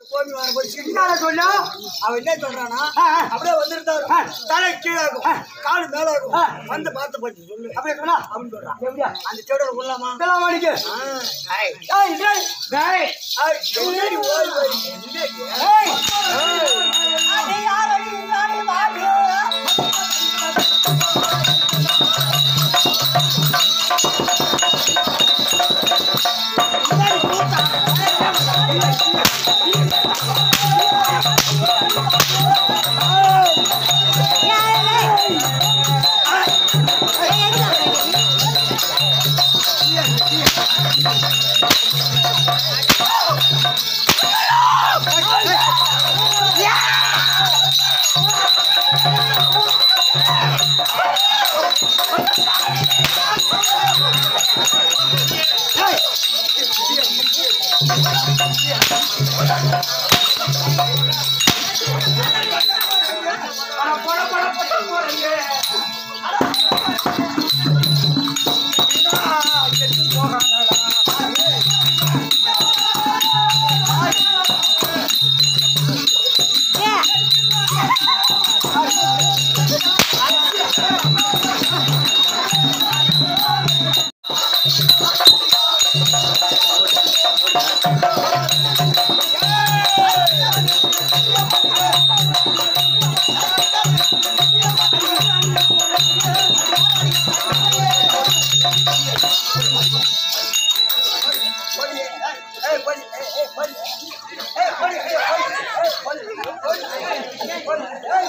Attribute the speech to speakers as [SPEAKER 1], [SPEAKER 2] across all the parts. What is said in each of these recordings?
[SPEAKER 1] Komi வர போய் சிரிச்சு
[SPEAKER 2] என்ன சொல்லு
[SPEAKER 1] அவன் என்ன சொல்றானா
[SPEAKER 2] ஆ, ஆ.
[SPEAKER 1] அப்படியே வந்திருந்தாரு
[SPEAKER 2] ஆ.
[SPEAKER 1] தலை கீழே இருக்கும்
[SPEAKER 2] ஆ.
[SPEAKER 1] காலு மேல இருக்கும்
[SPEAKER 2] ஆ.
[SPEAKER 1] வந்து பார்த்து போச்சு சொல்லு
[SPEAKER 2] அப்படியே சொன்னா
[SPEAKER 1] அப்படின்னு சொல்றான்
[SPEAKER 2] எப்படியா
[SPEAKER 1] அந்த செடியோட உள்ளாமா
[SPEAKER 2] இதெல்லாம் மணிக்கு
[SPEAKER 1] ஏய்,
[SPEAKER 2] ஏய் டேய் டேய்
[SPEAKER 1] ஏய், என்னடி ஓடி போய் என்னடி?
[SPEAKER 2] ஏய்
[SPEAKER 1] போடி, ஏய், ஏய், போடி, ஏய், ஏய், போடி. ஏய், போடி, ஏய், போடி, ஏய், போடி, போடி, ஏய், போடி,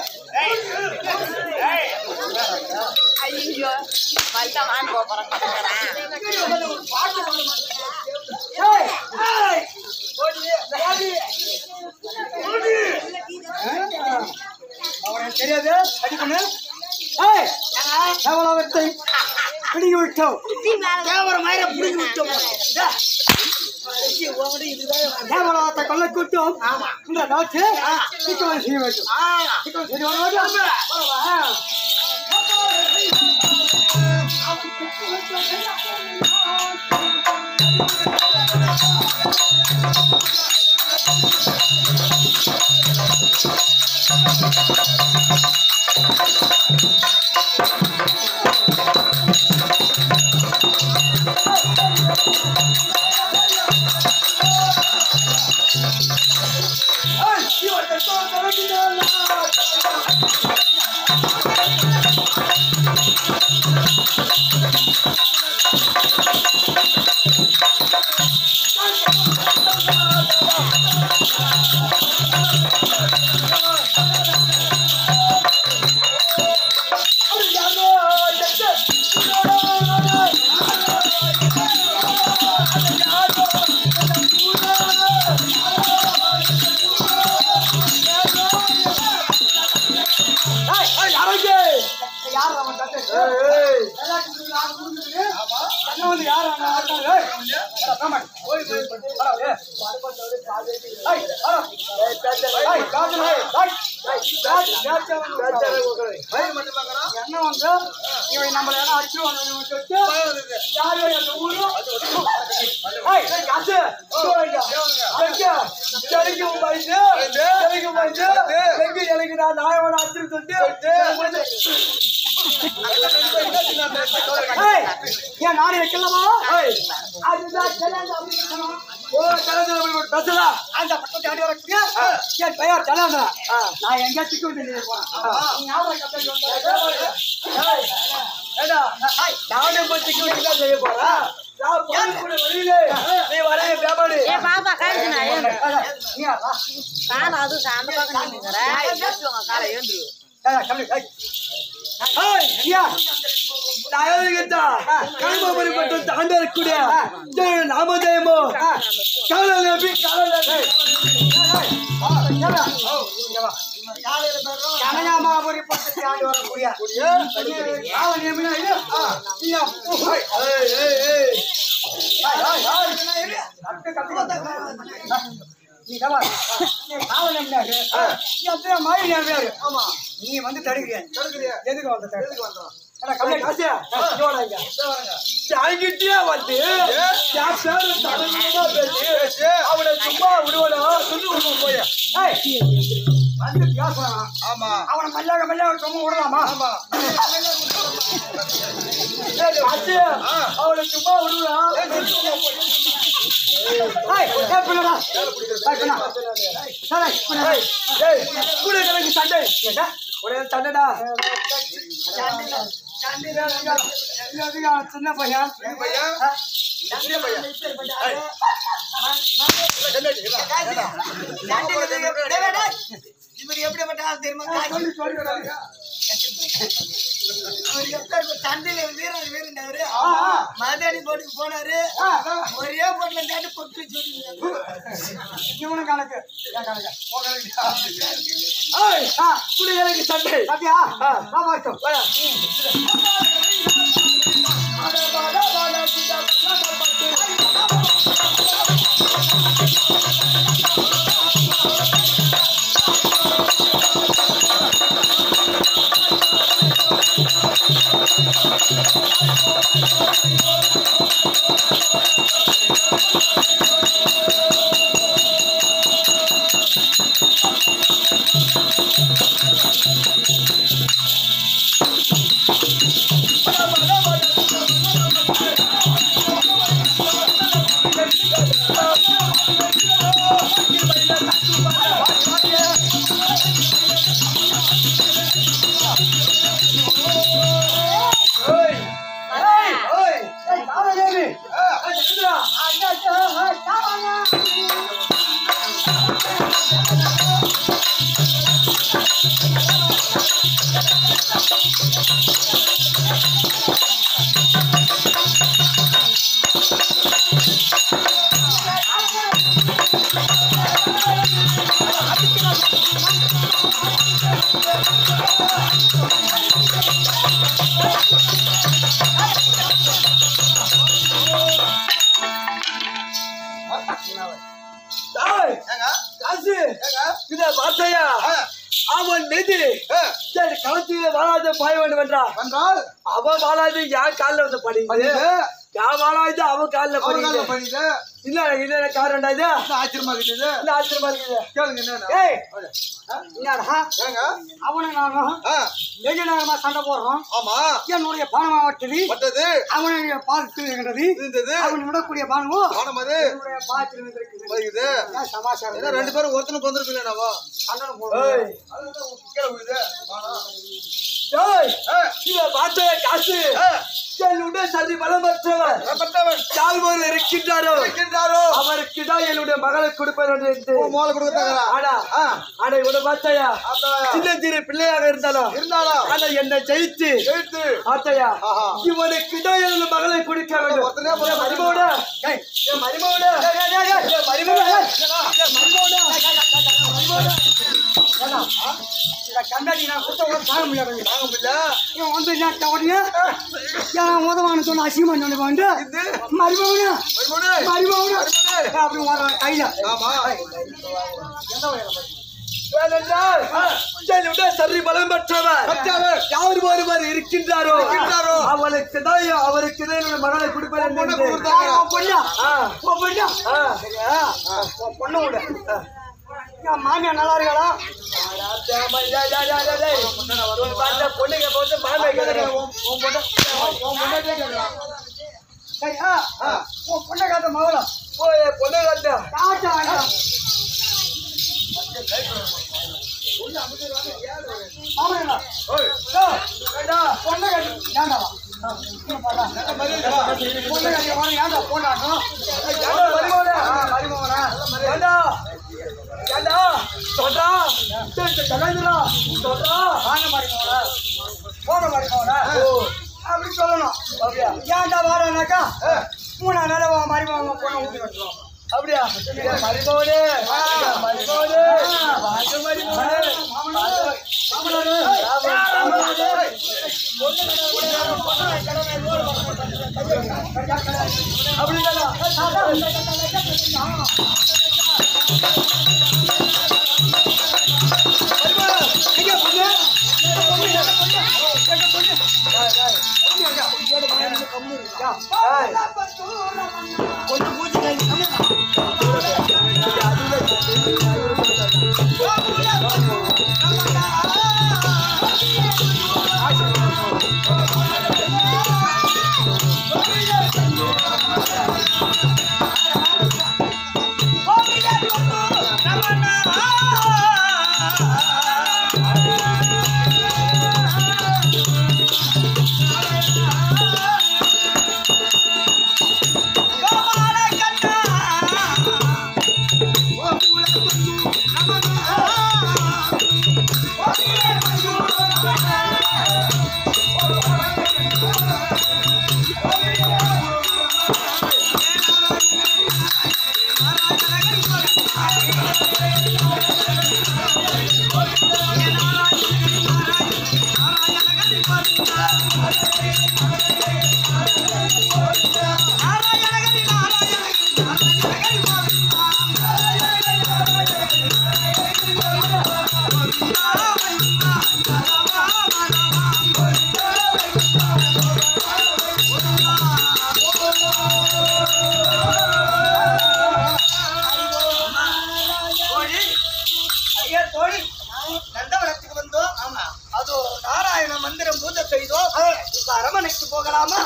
[SPEAKER 1] ஏய்.
[SPEAKER 3] ஐயோ வல்தான் வாங்க போறேன்
[SPEAKER 1] ஏய், ஏய், போடி, போடி.
[SPEAKER 2] அவனுக்கு தெரியாது அடி பண்ணு ஏய் தேவலோகத்தை பிடிங்கி விட்டோம்
[SPEAKER 1] தேவர மயிரை புடிங்கி விட்டோம். டா. ஐயோ, உன்கிட்ட இதுதான்
[SPEAKER 2] தேவலோகத்தை கொள்ள கூட்டம் இந்த நாட்டு சிக்கவன் செய்ய வேண்டும் சிக்கவன் செய்து வர வேண்டும் யார் அவன் தட்டு
[SPEAKER 1] ஏய்,
[SPEAKER 2] எல்லாத்துக்கும் யார் கொடுக்குறது? அண்ணன் வந்து யார் அவன் ஆடுறாங்க? ஏய், அட, ஆமா. ஓடி போய் பட்டு. அட, ஏய். ஏய், அட. ஏய், காஜல், ஏய், ஏய். ஏய், காஜல், காஜல் வந்து
[SPEAKER 1] பேச்சாரே உட்காரு. மயிர் மட்டும் பார்க்கறான்.
[SPEAKER 2] என்ன வந்து இவன் நம்மள எல்லாம் அடிச்சிருவாங்க இவன் சொல்லிட்டு யாரு அந்த ஊரு ஏய் ஏய், காசு இங்க வாங்க. எங்க? செடிக்கும் பயந்து, செடிக்கும் பயந்து, எங்க எனக்கு நான் நாயவனை அடிச்சுன்னு சொல்லிட்டு, ஏய், ஏன் நானே வைக்கலாமா? ஏய், அதுதான் செல்லாத அப்படின்னு சொன்னான். ஓ, செல்லாத அப்படின்னு பேசுதா? அந்த பக்கத்து அடி வரக்கூடிய, என் பெயர் செல்லாதா. நான் எங்க சிக்கு விட்டு போறேன் நீ ஞாபகம் கப்பல் வந்தாரு. ஏய், ஏடா, ஏய், நானே போய் சிக்கு விட்டு தான் செய்ய போறேன் நான் போய் கூட வெளியிலே. நீ வரே பேபாடு
[SPEAKER 3] ஏ பாப்பா காய்ச்சுனா ஏந்து
[SPEAKER 2] நீ வா.
[SPEAKER 3] காலை அது அந்த பக்கம் நின்னுக்கிற பேசுவாங்க காலை ஏந்து
[SPEAKER 2] ஏய், கம்மி, ஏய். ஏய், ஐயா.
[SPEAKER 1] நாயகத்தா, கர்மபுரிப்பட்டு தாண்டக்கூடிய ஜெய நாமதேயமோ காலம் நம்பி காலம் நம்பி
[SPEAKER 2] கனகாமாபுரி பக்கத்து ஆண்டு வரக்கூடிய காவல் நியமனம் இது? ஐயா, ஏய்,
[SPEAKER 1] ஏய், ஏய், ஏய்.
[SPEAKER 2] ஏய், ஏய், ஏய். கட்டு, கட்டு, கட்டு. நீ தவா. நீ காவல் நியமனாரு. நீ அத்தனை மாறி நியமனாரு. நீ வந்து தடுக்கிறியா
[SPEAKER 1] தடுக்கிறியா?
[SPEAKER 2] எதுக்கு வந்த தடு?
[SPEAKER 1] எதுக்கு வந்தோம்?
[SPEAKER 2] ஏடா, கம்மியா காசு. இங்க வாடா இங்க. என்கிட்டயே வந்து என் பேரு தடவிதான் பேசி, அவனை சும்மா விடுவானா? சொல்லி விடுவோம் போய். ஏய், வந்து பேசுறான்.
[SPEAKER 1] ஆமா
[SPEAKER 2] அவனை மல்லாக மல்லாக சும்மா விடலாமா
[SPEAKER 1] ஆமா
[SPEAKER 2] ஏய், காசு, அவனை சும்மா விடுவா ஏய், ஏய், பின்னடா. ஏய், பின்னா. ஏய், பின்னா. ஏய், கூட எனக்கு சண்டை ஏண்டா, ஒரே சண்டைடா சண்டைடா, இங்க. இங்க வந்து அவன் சின்ன பையன்
[SPEAKER 1] எங்க பையன்
[SPEAKER 2] ஆ?
[SPEAKER 1] சின்ன பையன்
[SPEAKER 4] இவர் எப்படிப்பட்ட ஆள் தெரியுமா
[SPEAKER 2] சொல்லி சொல்லி
[SPEAKER 4] அவர் எப்ப சண்டையில வீரன் வீரன்டாரு
[SPEAKER 2] ஆ, ஆ.
[SPEAKER 4] மதாடி போட்டுக்கு போனாரு
[SPEAKER 2] ஆ, ஆ.
[SPEAKER 4] ஒரே போட்டுல தாண்டி கொட்டு சொல்லி
[SPEAKER 2] இவனும் கணக்கு என் கணக்கு உன் கணக்கு. ஏய், ஆ, கூட எனக்கு சண்டை பாத்தியா ஆ, வா பார்க்கும் வா. ஏய், ஏய், ஏய், ஏய், காவலரே. ஏய், எந்திரா. அண்ணா, ஏய், காவலரே. ஏய், காசு. இத பார்த்தாயா? அவன் மீது சரி களத்திலே வாழாத பாய வேண்டும் என்றான்
[SPEAKER 1] வந்தால்
[SPEAKER 2] அவன் வாழாது யார் காலில் வந்து படிக்குது யார் வாழாது அவன் காலில் படிக்குது
[SPEAKER 1] பண்ணிட்டு
[SPEAKER 2] இல்ல இல்ல காரணம் இது
[SPEAKER 1] ஆச்சரியமா இருக்குது
[SPEAKER 2] இல்ல ஆச்சரியமா இருக்குது
[SPEAKER 1] கேளுங்க என்ன
[SPEAKER 2] ஏய் என்னடா
[SPEAKER 1] ஏங்க
[SPEAKER 2] அவனும் நானும்
[SPEAKER 1] ஆ,
[SPEAKER 2] வெகு நேரமா சண்டை போடுறோம்
[SPEAKER 1] ஆமா
[SPEAKER 2] என்னுடைய பானமாவட்டது
[SPEAKER 1] பட்டது
[SPEAKER 2] அவனுடைய பார்த்து இருக்கின்றது
[SPEAKER 1] இருந்தது
[SPEAKER 2] அவன் விடக்கூடிய பானமும்
[SPEAKER 1] ஆனம் அது
[SPEAKER 2] என்னுடைய பார்த்து இருக்குது
[SPEAKER 1] வருகிறது
[SPEAKER 2] என்ன சமாச்சாரம்
[SPEAKER 1] ஏன்னா ரெண்டு பேரும் ஒருத்தனுக்கு வந்திருக்கு என்னவா
[SPEAKER 2] சண்டை போடுறோம்
[SPEAKER 1] கேளுங்க
[SPEAKER 2] ஏய்
[SPEAKER 1] ஆ,
[SPEAKER 2] இவன் பார்த்த காசு
[SPEAKER 1] ஆ,
[SPEAKER 2] என்னுடைய சதி பலம் பெற்றவன்
[SPEAKER 1] பட்டவன்
[SPEAKER 2] யாழ்வோர் இருக்கின்றாரோ
[SPEAKER 1] இருக்கின்றாரோ
[SPEAKER 2] அவருக்கு தான் என்னுடைய மகளை கொடுப்பேன் என்று
[SPEAKER 1] மோளை கொடுத்தாங்களா
[SPEAKER 2] ஆனா
[SPEAKER 1] ஆ,
[SPEAKER 2] ஆனா இவனை பார்த்தாயா
[SPEAKER 1] பார்த்தாயா?
[SPEAKER 2] சின்ன சிறு பிள்ளையாக இருந்தாலும்
[SPEAKER 1] இருந்தாளா
[SPEAKER 2] ஆனா என்னை ஜெயித்து
[SPEAKER 1] எழுத்து
[SPEAKER 2] பார்த்தாயா
[SPEAKER 1] ஆஹா.
[SPEAKER 2] இவனுக்கு தான் என்னுடைய மகளை கொடுக்க வேண்டும்
[SPEAKER 1] ஒருத்தனே போதும்.
[SPEAKER 2] என் மருமகனே, ஏய், என் மருமகனே, என் மருமகனே, என் மருமகனே, மருமகனே. ஏன்னா, இந்த கண்ணாடி நான் கொடுத்த உடனே தாங்க முடியாது
[SPEAKER 1] வாங்க முடியல
[SPEAKER 2] இவன் வந்து என்ன உடனே ஏன் உதவான்னு சொன்ன அசிங்கமா சொன்ன வந்து மருமகனே
[SPEAKER 1] மறுபடி
[SPEAKER 2] மருமகனே
[SPEAKER 1] மறுபடி
[SPEAKER 2] அப்படி ஓடுறான் கையில
[SPEAKER 1] ஆமா
[SPEAKER 2] ஏனென்றால், என்னுடைய சரி பலம் பெற்றவர்
[SPEAKER 1] பெற்றவர்.
[SPEAKER 2] யார் ஒருவர் இருக்கின்றாரோ
[SPEAKER 1] இருக்கின்றாரோ.
[SPEAKER 2] அவனுக்கு தான் அவருக்கு தான் என்னுடைய மகளை கொடுப்பேன்
[SPEAKER 1] பொண்ணை
[SPEAKER 2] என்று.
[SPEAKER 1] கொடுத்தாங்க.
[SPEAKER 2] உன் பொண்ணா? உன் பொண்ணா? சரியா? உன் பொண்ணை விடு. என் மாமியார் நல்லா இருக்காளா உன் பார்த்த பொண்ணுங்க போட்டு மாமியார் கேட்கறேன். உன் உன் பொண்ணு உன் பொண்ணே கேட்கறேன். சரியா? உன் பொண்ணை காட்ட மகளா ஓ என் பொண்ணை காட்ட காட்ட வேண்டாம் மாமனா ஓய் ஏண்டா பொண்ணை காட்டு ஏண்டாவா பொண்ணை காட்டி வாங்க ஏண்டா போண்டாட்டும் மரிமோனே மரிமோனே ஏண்டா ஏண்டா சொல்றா தலைதுடா சொல்றா வாங்க மரிமோனே போன மரிமோனே ஓ அப்படி சொல்லணும் அப்படியா ஏன்டா வாடானாக்கா மூணா நாள மரிமோன பொண்ணை ஊட்டி வச்சுருவோம் அப்படியா மரிமோனே மரிமோனே வாங்க மரிமோனே மாமனாரே மாமனாரே அப்படிங்களா
[SPEAKER 1] தோழி ஐயா தோழி நந்தவனத்துக்கு வந்தோம் ஆமா அது நாராயண மந்திரம் பூஜை செய்தோம் இப்ப அரமனைக்கு போகலாமா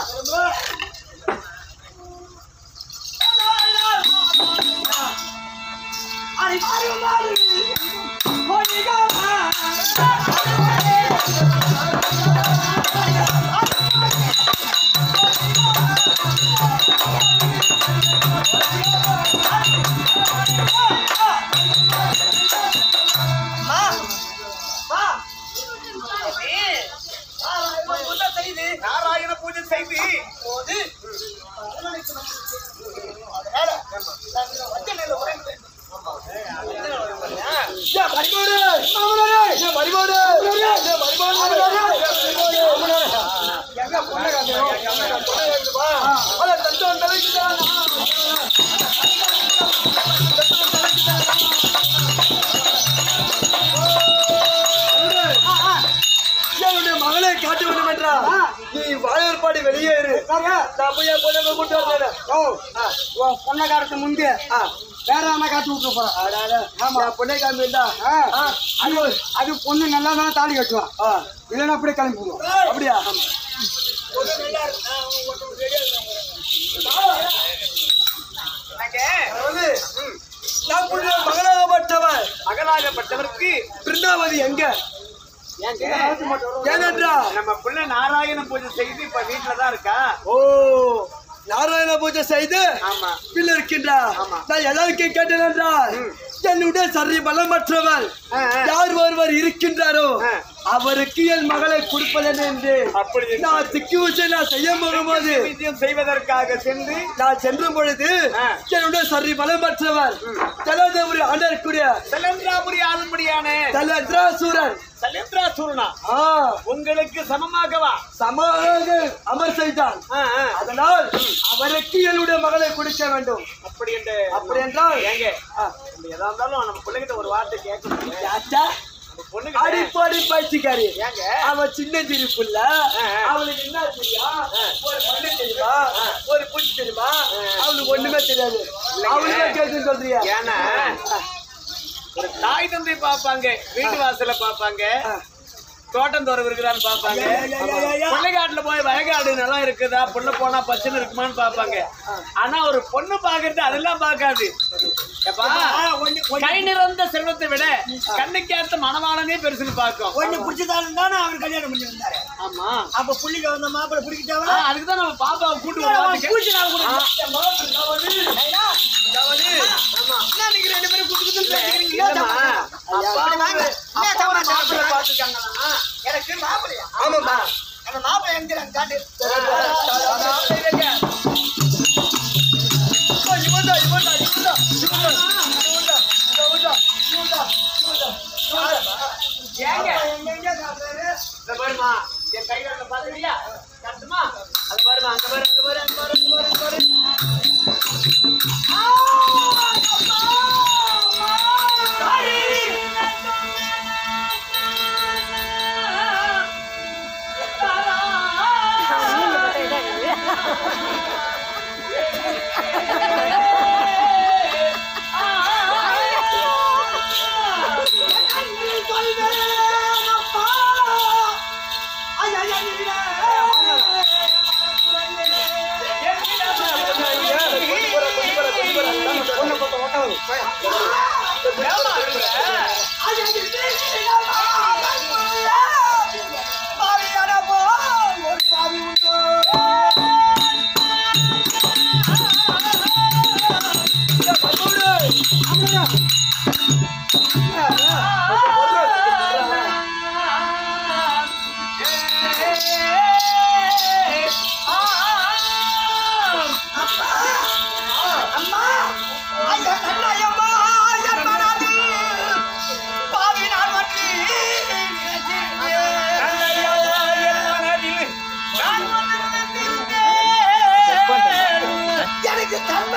[SPEAKER 1] அம்மா, அம்மா. நாராயண பூஜை செய்து
[SPEAKER 2] நாராயண பூஜை செய்து
[SPEAKER 1] போது அரமனைக்கு வந்து- அதனால நாங்கள் வந்த நிலை உறைந்து
[SPEAKER 2] என்னுடைய மகளை காட்ட வேண்டும் என்றா நீ வாழற்பாடு வெளியேறு நான் போய் என் பொண்ணை கூட்டு வரேன்
[SPEAKER 1] உன் பொண்ணை காலத்து முந்தைய வேற என்ன காத்து விட்டு போறேன்
[SPEAKER 2] ஆமா பொண்ணை காமிண்டா
[SPEAKER 1] அது அது பொண்ணு நல்லா தான் தாலி கட்டுவான் இல்லைன்னா அப்படியே கிளம்பி போடுவோம்
[SPEAKER 2] அப்படியா அதாவது, நம்முடைய மகளாகப்பட்டவள்
[SPEAKER 5] மகளாகப்பட்டவருக்கு
[SPEAKER 2] பிருந்தாவதி எங்க ஏனென்றா
[SPEAKER 5] நம்ம பிள்ளை நாராயண பூஜை செய்து இப்ப வீட்டுல தான் இருக்கா
[SPEAKER 2] ஓ நாராயண பூஜை செய்து
[SPEAKER 5] ஆமா
[SPEAKER 2] பிள்ளை இருக்கின்றா நான் எல்லாருக்கும் கேட்டேன் என்றால் என்னுடைய சரி பலமற்றவள்
[SPEAKER 5] ஆ, ஆ.
[SPEAKER 2] யார் ஒருவர் இருக்கின்றாரோ
[SPEAKER 5] ஆ.
[SPEAKER 2] அவருக்கு என் மகளை கொடுப்பதன் என்று
[SPEAKER 5] அப்படி என்று
[SPEAKER 2] நான் திக்கு வச்சு நான் செய்ய போகும்போது
[SPEAKER 5] வைத்தியம் செய்வதற்காக சென்று
[SPEAKER 2] நான் சென்ற பொழுது
[SPEAKER 5] ஆ.
[SPEAKER 2] என்னுடைய சரி பலமற்றவர் தலதேவரி ஆண்டக்கூடிய
[SPEAKER 5] செலந்திராபுரி ஆளும்படியான
[SPEAKER 2] தலத்ராசூரன்
[SPEAKER 5] சலேந்திராசூரனா
[SPEAKER 2] ஆ
[SPEAKER 5] உங்களுக்கு சமமாகவா
[SPEAKER 2] சமாக அமர் செய்தான்
[SPEAKER 5] ஆ, ஆ.
[SPEAKER 2] அதனால் அவருக்கு என்னுடைய மகளை கொடுக்க வேண்டும்
[SPEAKER 5] அப்படி என்று
[SPEAKER 2] அப்படி என்றால்
[SPEAKER 5] ஏங்க நம்ம எதா இருந்தாலும் நம்ம பிள்ளைகிட்ட ஒரு வார்த்தை கேட்கணும்
[SPEAKER 2] யாச்சா?
[SPEAKER 5] நம்ம பொண்ணுகிட்ட
[SPEAKER 2] அடிப்படி பயிற்சிக்காரி
[SPEAKER 5] ஏங்க
[SPEAKER 2] அவன் சின்ன சிரிப்புள்ள அவளுக்கு என்ன தெரியுமா ஒரு மண்ணு தெரியுமா ஒரு பூச்சி தெரியுமா அவளுக்கு ஒண்ணுமே தெரியாது அவளுமே கேட்குன்னு சொல்றியா
[SPEAKER 5] ஏன்னா ஒரு தாய் தந்தை பார்ப்பாங்க வீட்டு வாசல பார்ப்பாங்க தோட்டம் தோறம் இருக்குதான்னு பார்ப்பாங்க பிள்ளைக்காட்டுல போய் வயக்காடு நல்லா இருக்குதா புள்ள போனா பச்சனை இருக்குமான்னு பார்ப்பாங்க ஆனா ஒரு பொண்ணு பாக்குறது அதெல்லாம் பார்க்காது எப்பா கை நிறந்த செல்வத்தை விட கண்ணுக்கேத்த மனவாளனே பெருசுன்னு பார்க்கும்
[SPEAKER 4] ஒண்ணு பிடிச்சதாலும் தானே அவர் கல்யாணம் பண்ணி வந்தாரு
[SPEAKER 5] ஆமா
[SPEAKER 4] அப்ப புள்ளிக்கு வந்த மாப்பிள்ளை
[SPEAKER 5] ஆ,
[SPEAKER 4] பிடிக்கிட்டாவா
[SPEAKER 5] அதுக்குதான் நம்ம பாப்பாவை கூட்டு வருவாங்க
[SPEAKER 1] எனக்கு மாப்பிள்ளையா
[SPEAKER 2] ஆமாம்மா
[SPEAKER 1] அந்த மாப்பிள்ளை எங்க காட்டு
[SPEAKER 2] இவன்தான் இவன்தான் இவன்தான் இவன்தான் இவன்தான் இவன்தான் இவன்தான் இவன்தான்
[SPEAKER 5] ஏங்க
[SPEAKER 1] எங்க எங்க காட்டுறாரு
[SPEAKER 5] இந்த பாருமா என் கை வரல பாத்துக்கிறியா கட்டுமா அது பாருமா அங்க பாரு அங்க பாரு அங்க பாரு அங்க பாரு அங்க பாரு
[SPEAKER 1] எனக்கு தன்மை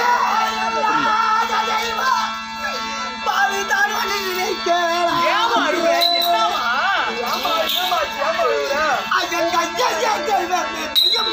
[SPEAKER 1] பாவிதான் வந்து நினைக்கிறேன் அதன் கஞ்சல் வெறும்